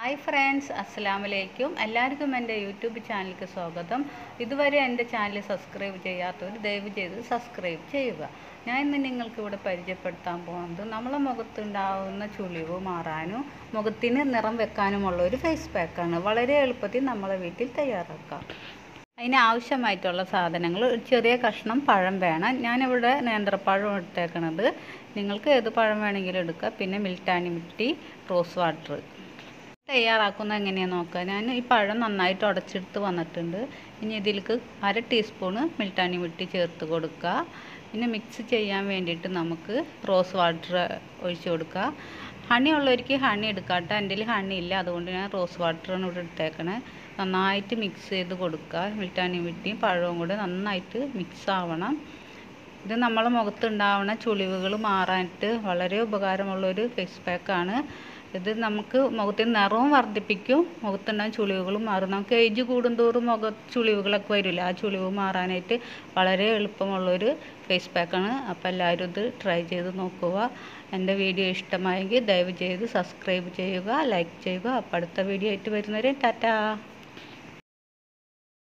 hi friends അസ്സലാം വലൈക്കും എല്ലാവർക്കും എൻ്റെ യൂട്യൂബ് ചാനലിലേക്ക് സ്വാഗതം ഇതുവരെ എൻ്റെ ചാനൽ സബ്സ്ക്രൈബ് ചെയ്യാത്തവർ ദയവ് ചെയ്ത് സബ്സ്ക്രൈബ് ചെയ്യുക ഞാൻ ഇന്ന് നിങ്ങൾക്ക് ഇവിടെ പരിചയപ്പെടുത്താൻ പോകുന്നത് നമ്മളെ മുഖത്തുണ്ടാവുന്ന ചുളിവ് മാറാനും മുഖത്തിന് നിറം വെക്കാനുമുള്ള ഒരു ഫേസ് പാക്കാണ് വളരെ എളുപ്പത്തിൽ നമ്മളെ വീട്ടിൽ തയ്യാറാക്കാം അതിന് ആവശ്യമായിട്ടുള്ള സാധനങ്ങൾ ഒരു ചെറിയ കഷ്ണം പഴം വേണം ഞാനിവിടെ നേന്ത്രപ്പഴം എടുത്തേക്കണത് നിങ്ങൾക്ക് ഏത് പഴം വേണമെങ്കിലും എടുക്കാം പിന്നെ മിൽട്ടാനി മിട്ടി റോസ് വാട്ടർ തയ്യാറാക്കുന്നത് എങ്ങനെയാണെന്ന് നോക്കാം ഞാൻ ഈ പഴം നന്നായിട്ട് ഉടച്ചെടുത്ത് വന്നിട്ടുണ്ട് ഇനി ഇതിലേക്ക് അര ടീസ്പൂണ് മിൽട്ടാനി മിട്ടി ചേർത്ത് കൊടുക്കുക പിന്നെ മിക്സ് ചെയ്യാൻ വേണ്ടിയിട്ട് നമുക്ക് റോസ് വാട്ടർ ഒഴിച്ച് കൊടുക്കുക ഹണി ഉള്ളവർക്ക് ഹണി എടുക്കാട്ടോ എൻ്റെ കയ്യിൽ ഹണി ഇല്ല അതുകൊണ്ട് ഞാൻ റോസ് വാട്ടറാണ് ഇവിടെ എടുത്തേക്കണേ നന്നായിട്ട് മിക്സ് ചെയ്ത് കൊടുക്കുക മിൽട്ടാനി മിട്ടിയും പഴവും കൂടെ നന്നായിട്ട് മിക്സ് ആവണം ഇത് നമ്മളെ മുഖത്തുണ്ടാവുന്ന ചുളിവുകൾ മാറാനായിട്ട് വളരെ ഉപകാരമുള്ളൊരു ഫേസ് പാക്കാണ് ഇത് നമുക്ക് മുഖത്തിന് നിറവും വർദ്ധിപ്പിക്കും മുഖത്തുണ്ടാകുന്ന ചുളിവുകളും മാറും നമുക്ക് ഏജ് കൂടുന്തോറും മുഖ ചുളിവുകളൊക്കെ വരില്ല ആ ചുളിവ് മാറാനായിട്ട് വളരെ എളുപ്പമുള്ളൊരു ഫേസ് പാക്കാണ് അപ്പോൾ എല്ലാവരും ഇത് ട്രൈ ചെയ്ത് നോക്കുക എൻ്റെ വീഡിയോ ഇഷ്ടമായെങ്കിൽ ദയവ് ചെയ്ത് സബ്സ്ക്രൈബ് ചെയ്യുക ലൈക്ക് ചെയ്യുക അപ്പോൾ അടുത്ത വീഡിയോ ആയിട്ട് വരുന്നവരെ ടാറ്റാ